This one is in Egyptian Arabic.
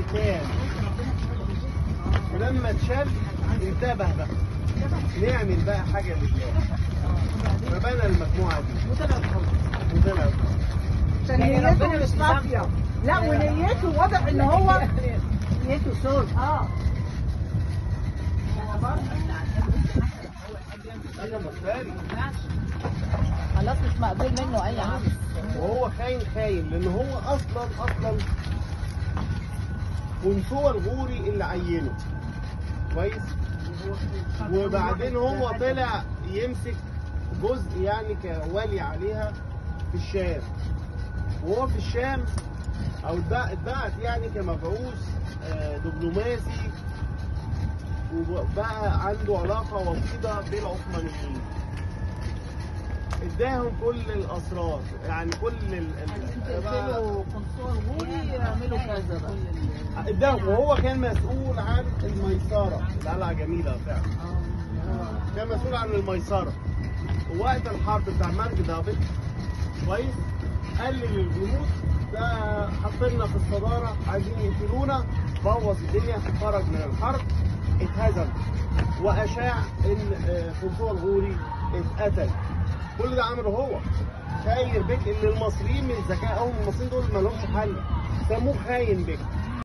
كان ولما اتشال انتبه بقى نعمل بقى حاجه لله فبنى المجموعه دي وطلع عشان نيته مش صافيه لا ونيته واضح ان هو نيته صلح اه انا مختاري خلاص مش مقبول منه اي عمل وهو خاين خاين لان هو اصلا اصلا ونسوه الغوري اللي عينه كويس وبعدين هو طلع يمسك جزء يعني كوالي عليها في الشام وهو في الشام او اتبع- اتبعت يعني كمبعوث آه، دبلوماسي وبقى عنده علاقه وطيده بالعثمانيين اداهم كل الاسرار يعني كل ال ال- بقى- يقتلوا قنصوة غوري يعملوا كذا بقى اداهم وهو كان مسؤول عن الميسره القلعه جميله فعلا كان مسؤول عن الميسره ووقت الحرب بتاع مرج دافيد كويس قال للجنود ده حطينا في الصداره عايزين يقتلونا بوظ الدنيا خرج من الحرب اتهزم واشاع ان آه، قنصوة الغوري اتقتل كل ده عمله هو خاير بك ان المصريين من ذكائهم المصريين دول ما لهمش حل سموه خاين بك